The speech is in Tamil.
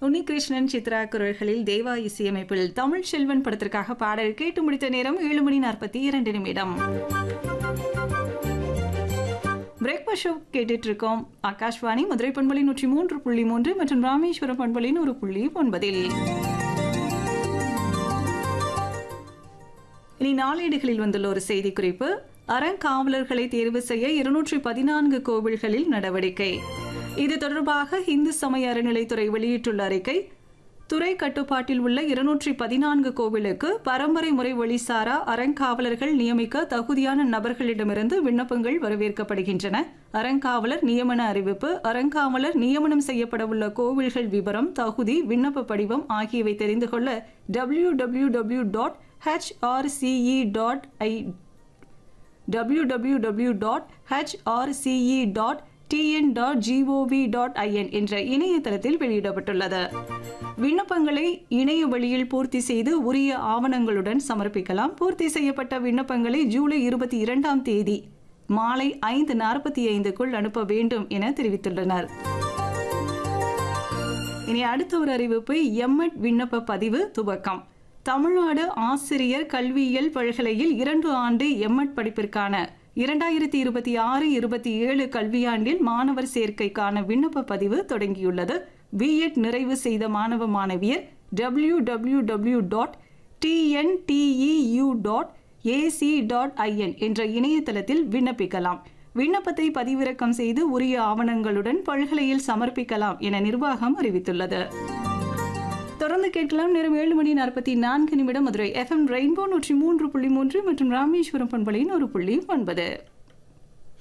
உன்னிகிருஷ்ணன் சித்ரா குரல்களில் தேவா இசையமைப்பில் தமிழ் செல்வன் படத்திற்காக பாடல் கேட்டு முடித்த நேரம் ஏழு மணி நாற்பத்தி இரண்டு நிமிடம் பிரேக்ஃபாஸ்ட் ஷோ கேட்டுட்டு இருக்கோம் ஆகாஷ்வாணி மதுரை பண்பலி நூற்றி மூன்று புள்ளி மூன்று மற்றும் ராமேஸ்வரம் பண்பலி நூறு புள்ளி ஒன்பதில் இனி நாளேடுகளில் வந்துள்ள ஒரு செய்தி குறிப்பு அறங்காவலர்களை தேர்வு செய்ய இருநூற்றி பதினான்கு கோவில்களில் நடவடிக்கை இது தொடர்பாக இந்து சமய அறநிலைத்துறை வெளியிட்டுள்ள அறிக்கை துறை கட்டுப்பாட்டில் உள்ள இருநூற்றி பதினான்கு கோவிலுக்கு பரம்பரை முறை வழிசாரா அறங்காவலர்கள் நியமிக்க தகுதியான நபர்களிடமிருந்து விண்ணப்பங்கள் வரவேற்கப்படுகின்றன அறங்காவலர் நியமன அறிவிப்பு அறங்காவலர் நியமனம் செய்யப்படவுள்ள கோவில்கள் விவரம் தகுதி விண்ணப்ப படிவம் ஆகியவை தெரிந்து கொள்ள W W W dot HRCE dot I W W W dot HRCE dot TN dot GOV dot IN என்ற இணையதளத்தில் வெளியிடப்பட்டுள்ளது விண்ணப்பங்களை இணைய வழியில் பூர்த்தி செய்து உரிய ஆவணங்களுடன் சமர்ப்பிக்கலாம் பூர்த்தி செய்யப்பட்ட விண்ணப்பங்களை ஜூலை இருபத்தி இரண்டாம் தேதி மாலை ஐந்து நாற்பத்தி ஐந்துக்குள் அனுப்ப வேண்டும் என தெரிவித்துள்ளனர் இனி அடுத்த ஒரு அறிவிப்பு எம்எட் விண்ணப்ப பதிவு துவக்கம் தமிழ்நாடு ஆசிரியர் கல்வியியல் பல்கலையில் இரண்டு ஆண்டு எம்எட் படிப்பிற்கான இரண்டாயிரத்தி இருபத்தி ஆறு இருபத்தி ஏழு கல்வியாண்டில் மாணவர் சேர்க்கைக்கான விண்ணப்ப பதிவு தொடங்கியுள்ளது பிஎட் நிறைவு செய்த மாணவ மாணவியர் W W W dot TNDTEU dot AC dot IN என்ற இணையதளத்தில் விண்ணப்பிக்கலாம் விண்ணப்பத்தை பதிவிறக்கம் செய்து உரிய ஆவணங்களுடன் பல்கலையில் சமர்ப்பிக்கலாம் என நிர்வாகம் அறிவித்துள்ளது தொடர்ந்து கேட்கலாம் நேரம் ஏழு மணி நாற்பத்தி நான்கு நிமிடம் மதுரை எஃப்எம் ரெயின்போ நூற்றி மூன்று புள்ளி மூன்று மற்றும் ராமேஸ்வரம் பண்பலையின் ஒரு புள்ளி ஒன்பது